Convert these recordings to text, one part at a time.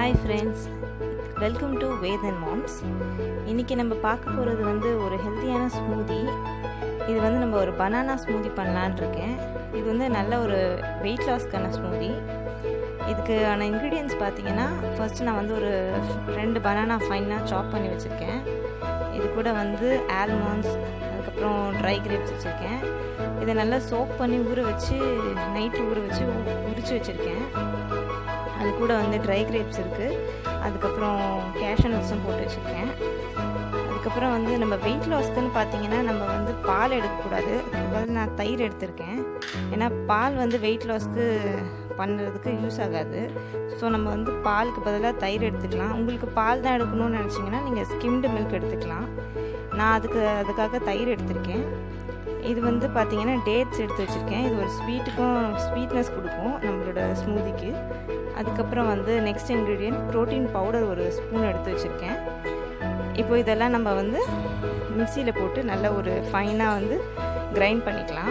hi friends welcome to Ved and moms இன்றைக்கி நம்ம பார்க்க போகிறது வந்து ஒரு ஹெல்த்தியான ஸ்மூதி இது வந்து நம்ம ஒரு பனானா ஸ்மூதி பண்ணலான் இருக்கேன் இது வந்து நல்ல ஒரு வெயிட் லாஸ்க்கான ஸ்மூதி இதுக்கான இன்க்ரீடியன்ஸ் பார்த்தீங்கன்னா ஃபர்ஸ்ட் நான் வந்து ஒரு ரெண்டு பனானா ஃபைனாக சாப் பண்ணி வச்சுருக்கேன் இது கூட வந்து ஆல்மண்ட்ஸ் அதுக்கப்புறம் ட்ரை கிரேப்ஸ் வச்சுருக்கேன் இதை நல்லா சோப் பண்ணி ஊற வச்சு நைட்டு ஊற வச்சு உரிச்சு வச்சுருக்கேன் அது கூட வந்து ட்ரை கிரேப்ஸ் இருக்குது அதுக்கப்புறம் கேஷ் நட்ஸும் போட்டு வச்சுருக்கேன் அதுக்கப்புறம் வந்து நம்ம வெயிட் லாஸ்க்குன்னு பார்த்தீங்கன்னா நம்ம வந்து பால் எடுக்கக்கூடாது அதுக்கு பதில் நான் தயிர் எடுத்திருக்கேன் ஏன்னா பால் வந்து வெயிட் லாஸ்க்கு பண்ணுறதுக்கு யூஸ் ஆகாது ஸோ நம்ம வந்து பாலுக்கு பதிலாக தயிர் எடுத்துக்கலாம் உங்களுக்கு பால் தான் எடுக்கணும்னு நினச்சிங்கன்னா நீங்கள் ஸ்கிம்டு மில்க் எடுத்துக்கலாம் நான் அதுக்கு அதுக்காக தயிர் எடுத்திருக்கேன் இது வந்து பார்த்தீங்கன்னா டேட்ஸ் எடுத்து வச்சுருக்கேன் இது ஒரு ஸ்வீட்டுக்கும் ஸ்வீட்னஸ் கொடுக்கும் நம்மளோட ஸ்மூதிக்கு அதுக்கப்புறம் வந்து நெக்ஸ்ட் இன்க்ரீடியன்ட் ப்ரோட்டீன் பவுடர் ஒரு ஸ்பூன் எடுத்து வச்சுருக்கேன் இப்போ இதெல்லாம் நம்ம வந்து மிக்சியில் போட்டு நல்ல ஒரு ஃபைனாக வந்து கிரைண்ட் பண்ணிக்கலாம்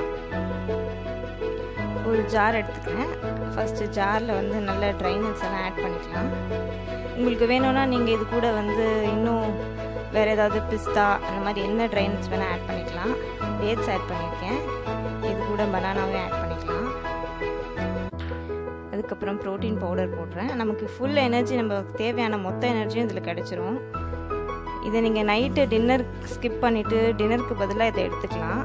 ஒரு ஜார் எடுத்துக்கிறேன் ஃபஸ்ட்டு ஜாரில் வந்து நல்ல ட்ரைனட்ஸ் எல்லாம் ஆட் பண்ணிக்கலாம் உங்களுக்கு வேணும்னா நீங்கள் இது கூட வந்து இன்னும் வேறு ஏதாவது பிஸ்தா அந்த மாதிரி என்ன ட்ரை நட்ஸ் வேணால் ஆட் பண்ணிக்கலாம் டேட்ஸ் ஆட் பண்ணியிருக்கேன் இது கூட பனானாவே ஆட் பண்ணிக்கலாம் அதுக்கப்புறம் ப்ரோட்டீன் பவுடர் போடுறேன் நமக்கு ஃபுல் எனர்ஜி நம்ம தேவையான மொத்த எனர்ஜியும் இதில் கிடச்சிரும் இதை நீங்கள் நைட்டு டின்னர் ஸ்கிப் பண்ணிவிட்டு டின்னருக்கு பதிலாக இதை எடுத்துக்கலாம்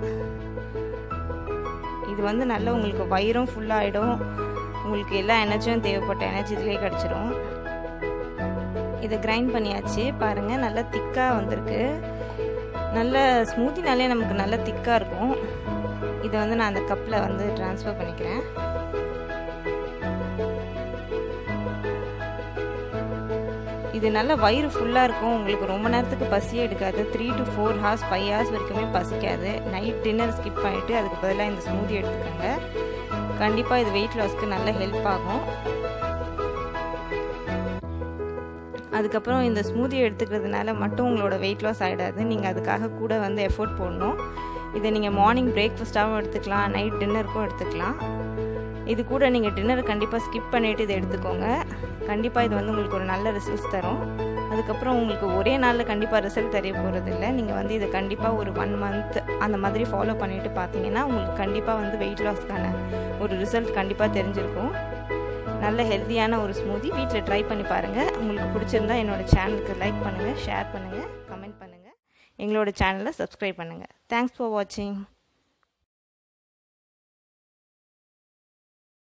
இது வந்து நல்ல உங்களுக்கு வயிறும் ஃபுல்லாகிடும் உங்களுக்கு எல்லா எனர்ஜியும் தேவைப்பட்ட எனர்ஜி இதிலே கிடச்சிரும் இதை கிரைண்ட் பண்ணியாச்சு பாருங்கள் நல்லா திக்காக வந்திருக்கு நல்ல ஸ்மூத்தினாலே நமக்கு நல்ல திக்காக இருக்கும் இதை வந்து நான் அந்த கப்பில் வந்து ட்ரான்ஸ்ஃபர் பண்ணிக்கிறேன் இது நல்ல வயிறு ஃபுல்லாக இருக்கும் உங்களுக்கு ரொம்ப நேரத்துக்கு பசியே எடுக்காது three to four hours five hours வரைக்குமே பசிக்காது நைட் டின்னர் ஸ்கிப் பண்ணிவிட்டு அதுக்கு பதிலாக இந்த ஸ்மூதி எடுத்துக்கோங்க கண்டிப்பாக இது வெயிட் லாஸ்க்கு நல்ல ஹெல்ப் ஆகும் அதுக்கப்புறம் இந்த ஸ்மூதி எடுத்துக்கிறதுனால மட்டும் உங்களோட வெயிட் லாஸ் ஆகிடாது நீங்கள் அதுக்காக கூட வந்து எஃபோர்ட் போடணும் இதை நீங்கள் மார்னிங் பிரேக்ஃபாஸ்ட்டாகவும் எடுத்துக்கலாம் நைட் டின்னருக்கும் எடுத்துக்கலாம் இது கூட நீங்கள் டின்னர் கண்டிப்பாக ஸ்கிப் பண்ணிவிட்டு இதை எடுத்துக்கோங்க கண்டிப்பாக இது வந்து உங்களுக்கு ஒரு நல்ல ரிசல்ட்ஸ் தரும் அதுக்கப்புறம் உங்களுக்கு ஒரே நாளில் கண்டிப்பாக ரிசல்ட் தெரிய போகிறது இல்லை நீங்கள் வந்து இதை கண்டிப்பாக ஒரு ஒன் மந்த் அந்த மாதிரி ஃபாலோ பண்ணிவிட்டு பார்த்தீங்கன்னா உங்களுக்கு கண்டிப்பாக வந்து வெயிட் லாஸ்க்கான ஒரு ரிசல்ட் கண்டிப்பாக தெரிஞ்சிருக்கும் நல்ல ஹெல்த்தியான ஒரு ஸ்மூதி வீட்டில் ட்ரை பண்ணி பாருங்கள் உங்களுக்கு பிடிச்சிருந்தா என்னோடய சேனலுக்கு லைக் பண்ணுங்கள் ஷேர் பண்ணுங்கள் கமெண்ட் பண்ணுங்கள் எங்களோட சேனலை சப்ஸ்கிரைப் பண்ணுங்கள் தேங்க்ஸ் ஃபார் வாட்சிங்